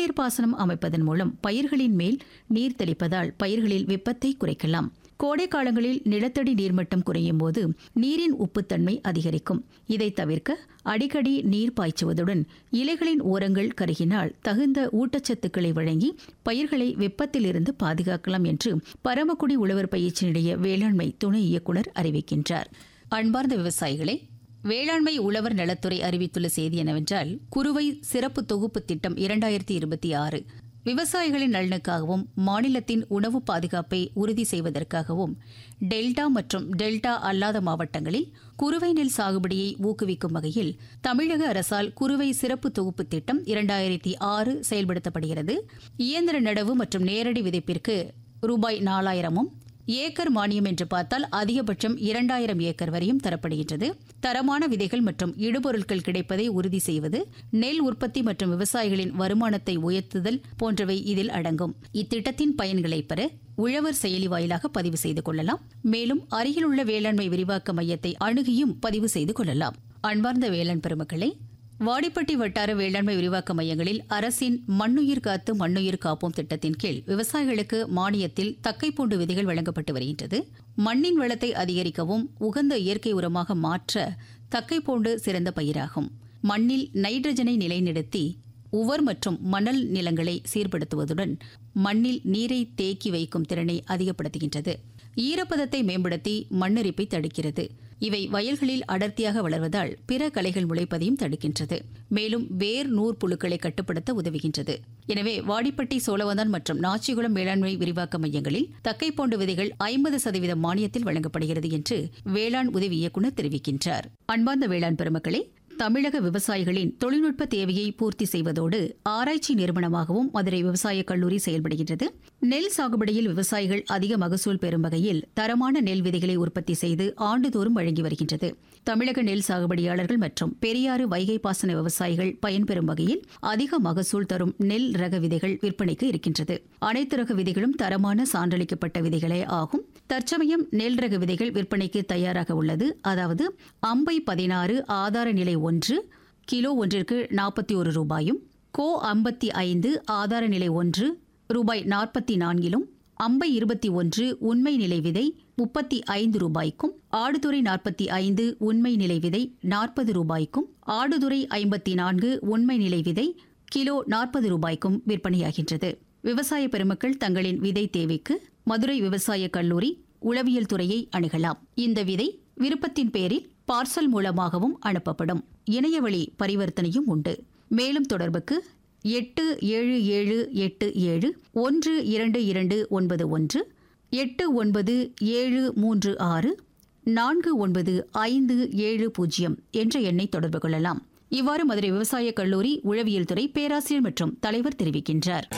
சொட்டுநீர் பாசனம் அமைப்பதன் மூலம் பயிர்களின் மேல் நீர் தெளிப்பதால் பயிர்களில் வெப்பத்தை குறைக்கலாம் கோடை காலங்களில் நிலத்தடி நீர்மட்டம் குறையும் போது நீரின் உப்புத்தன்மை அதிகரிக்கும் இதை தவிர்க்க அடிக்கடி நீர் பாய்ச்சுவதுடன் இலைகளின் ஓரங்கள் கருகினால் தகுந்த ஊட்டச்சத்துக்களை வழங்கி பயிர்களை வெப்பத்திலிருந்து பாதுகாக்கலாம் என்று பரமக்குடி உழவர் பயிற்சி நிலைய வேளாண்மை துணை இயக்குநர் அறிவிக்கின்றார் அன்பார்ந்த விவசாயிகளே வேளாண்மை உழவர் நலத்துறை அறிவித்துள்ள செய்தி என்னவென்றால் குறுவை சிறப்பு தொகுப்பு திட்டம் இரண்டாயிரத்தி இருபத்தி ஆறு விவசாயிகளின் நலனுக்காகவும் மாநிலத்தின் உணவு பாதுகாப்பை உறுதி செய்வதற்காகவும் டெல்டா மற்றும் டெல்டா அல்லாத மாவட்டங்களில் குறுவை நெல் சாகுபடியை ஊக்குவிக்கும் வகையில் தமிழக அரசால் குறுவை சிறப்பு தொகுப்பு திட்டம் இரண்டாயிரத்தி ஆறு செயல்படுத்தப்படுகிறது இயந்திர நடவு மற்றும் நேரடி விதைப்பிற்கு ரூபாய் நாலாயிரமும் ஏக்கர் மானியம் என்று பார்த்தால் அதிகபட்சம் இரண்டாயிரம் ஏக்கர் வரையும் தரப்படுகின்றது தரமான விதைகள் மற்றும் இடுபொருட்கள் கிடைப்பதை உறுதி செய்வது நெல் உற்பத்தி மற்றும் விவசாயிகளின் வருமானத்தை உயர்த்துதல் போன்றவை இதில் அடங்கும் இத்திட்டத்தின் பயன்களை பெற உழவர் செயலி வாயிலாக பதிவு செய்து கொள்ளலாம் மேலும் அருகிலுள்ள வேளாண்மை விரிவாக்க மையத்தை அணுகியும் பதிவு செய்து கொள்ளலாம் அன்பார்ந்த வேளாண் பெருமக்களே வாடிப்பட்டி வட்டார வேளாண்மை விரிவாக்க மையங்களில் அரசின் மண்ணுயிர் காத்து மண்ணுயிர் காப்போம் திட்டத்தின் கீழ் விவசாயிகளுக்கு மானியத்தில் தக்கைப்பூண்டு விதைகள் வழங்கப்பட்டு வருகின்றது மண்ணின் வளத்தை அதிகரிக்கவும் உகந்த இயற்கை உரமாக மாற்ற தக்கைப்பூண்டு சிறந்த பயிராகும் மண்ணில் நைட்ரஜனை நிலைநிறுத்தி உவர் மற்றும் மணல் நிலங்களை சீர்படுத்துவதுடன் மண்ணில் நீரை தேக்கி வைக்கும் திறனை அதிகப்படுத்துகின்றது ஈரப்பதத்தை மேம்படுத்தி மண்ணரிப்பை தடுக்கிறது இவை வயல்களில் அடர்த்தியாக வளர்வதால் பிற களைகள் முளைப்பதையும் தடுக்கின்றது மேலும் வேர் நூற் புழுக்களை கட்டுப்படுத்த உதவுகின்றது எனவே வாடிப்பட்டி சோழவந்தான் மற்றும் நாச்சிகுளம் வேளாண்மை விரிவாக்க மையங்களில் தக்கைப்போண்டு விதைகள் ஐம்பது சதவீத மானியத்தில் வழங்கப்படுகிறது என்று வேளாண் உதவி இயக்குநர் தெரிவிக்கின்றார் அன்பார்ந்த வேளாண் பெருமக்களே தமிழக விவசாயிகளின் தொழில்நுட்ப தேவையை பூர்த்தி செய்வதோடு ஆராய்ச்சி நிறுவனமாகவும் மதுரை விவசாய கல்லூரி செயல்படுகின்றது நெல் சாகுபடியில் விவசாயிகள் அதிக மகசூல் பெறும் வகையில் தரமான நெல் விதைகளை உற்பத்தி செய்து ஆண்டுதோறும் வழங்கி வருகின்றது தமிழக நெல் சாகுபடியாளர்கள் மற்றும் பெரியாறு வைகை பாசன விவசாயிகள் பயன்பெறும் வகையில் அதிக மகசூல் தரும் நெல் ரக விதைகள் விற்பனைக்கு இருக்கின்றது அனைத்து ரக விதைகளும் தரமான சான்றளிக்கப்பட்ட விதைகளே ஆகும் தற்சமயம் நெல் ரக விதைகள் விற்பனைக்கு தயாராக உள்ளது அதாவது அம்பை பதினாறு ஆதார நிலை ஒன்று கிலோ ஒன்றிற்கு நாற்பத்தி ஒரு ரூபாயும் கோ ஐம்பத்தி ஐந்து ஆதார நிலை ஒன்று ரூபாய் நாற்பத்தி நான்கிலும் அம்பை இருபத்தி ஒன்று உண்மை நிலை விதை முப்பத்தி ஐந்து ரூபாய்க்கும் ஆடுதுறை நாற்பத்தி ஐந்து உண்மை நிலை விதை நாற்பது ரூபாய்க்கும் ஆடுதுறை ஐம்பத்தி நான்கு உண்மை நிலை விதை கிலோ நாற்பது ரூபாய்க்கும் விற்பனையாகின்றது விவசாய பெருமக்கள் தங்களின் விதை தேவைக்கு மதுரை விவசாய கல்லூரி உளவியல் துறையை அணுகலாம் இந்த விதை விருப்பத்தின் பேரில் பார்சல் மூலமாகவும் அனுப்பப்படும் இணையவழி பரிவர்த்தனையும் உண்டு மேலும் தொடர்புக்கு எட்டு ஏழு ஏழு எட்டு ஏழு ஒன்று இரண்டு இரண்டு ஒன்பது ஒன்று எட்டு ஒன்பது ஏழு மூன்று ஆறு நான்கு ஒன்பது ஐந்து ஏழு பூஜ்ஜியம் என்ற எண்ணை தொடர்பு கொள்ளலாம் இவ்வாறு மதுரை விவசாய கல்லூரி உளவியல் துறை பேராசிரியர் மற்றும் தலைவர் தெரிவிக்கின்றார்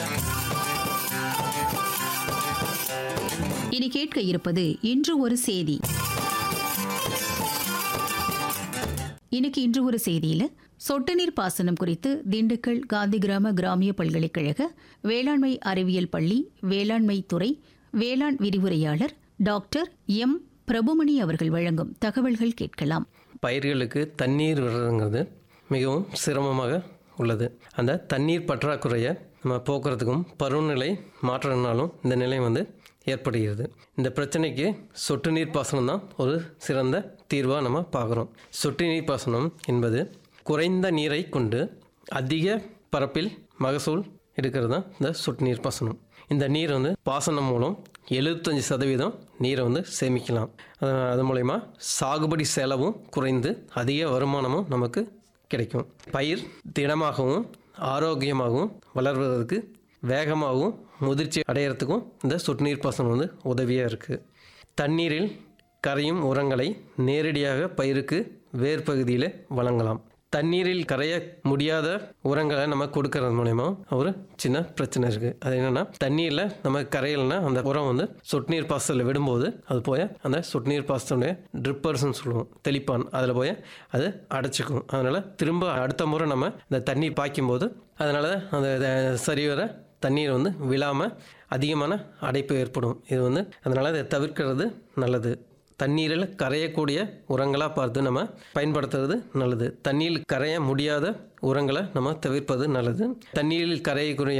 இனி கேட்க இருப்பது இன்று ஒரு செய்தி இன்னைக்கு இன்று ஒரு செய்தியில சொட்டு நீர் பாசனம் குறித்து திண்டுக்கல் காந்தி கிராம கிராமிய பல்கலைக்கழக வேளாண்மை அறிவியல் பள்ளி வேளாண்மை துறை வேளாண் விரிவுரையாளர் டாக்டர் எம் பிரபுமணி அவர்கள் வழங்கும் தகவல்கள் கேட்கலாம் பயிர்களுக்கு தண்ணீர் விடுறதுங்கிறது மிகவும் சிரமமாக உள்ளது அந்த தண்ணீர் பற்றாக்குறையை நம்ம போக்குறதுக்கும் பருவநிலை மாற்றத்தினாலும் இந்த நிலை வந்து ஏற்படுகிறது இந்த பிரச்சனைக்கு சொட்டு நீர் பாசனம் தான் ஒரு சிறந்த தீர்வாக நம்ம பார்க்குறோம் சொட்டு நீர் பாசனம் என்பது குறைந்த நீரை கொண்டு அதிக பரப்பில் மகசூல் எடுக்கிறது தான் இந்த சொட்டு நீர் பாசனம் இந்த நீர் வந்து பாசனம் மூலம் எழுபத்தஞ்சி சதவீதம் நீரை வந்து சேமிக்கலாம் அது அது மூலயமா சாகுபடி செலவும் குறைந்து அதிக வருமானமும் நமக்கு கிடைக்கும் பயிர் திடமாகவும் ஆரோக்கியமாகவும் வளர்வதற்கு வேகமாகவும் முதிர்ச்சி அடையிறதுக்கும் இந்த சொட்டு நீர் பாசனம் வந்து உதவியாக இருக்குது தண்ணீரில் கரையும் உரங்களை நேரடியாக பயிருக்கு வேர் பகுதியில் வழங்கலாம் தண்ணீரில் கரைய முடியாத உரங்களை நம்ம கொடுக்கறது மூலயமா ஒரு சின்ன பிரச்சனை இருக்குது அது என்னென்னா தண்ணீரில் நம்ம கரையலைன்னா அந்த உரம் வந்து சொட்டு நீர் பாசத்தில் விடும்போது அது போய் அந்த சொட்டு நீர் பாசத்துடைய ட்ரிப்பர்ஸ்னு சொல்லுவோம் தெளிப்பான் அதில் போய் அது அடைச்சிக்கும் அதனால் திரும்ப அடுத்த முறை நம்ம இந்த தண்ணீர் பாய்க்கும்போது அதனால் அந்த சரிவர தண்ணீர் வந்து விழாமல் அதிகமான அடைப்பு ஏற்படும் இது வந்து அதனால் அதை தவிர்க்கிறது நல்லது தண்ணீரில் கரையக்கூடிய உரங்களாக பார்த்து நம்ம பயன்படுத்துறது நல்லது தண்ணீரில் கரைய முடியாத உரங்களை நம்ம தவிர்ப்பது நல்லது தண்ணீரில் கரையக்கூடிய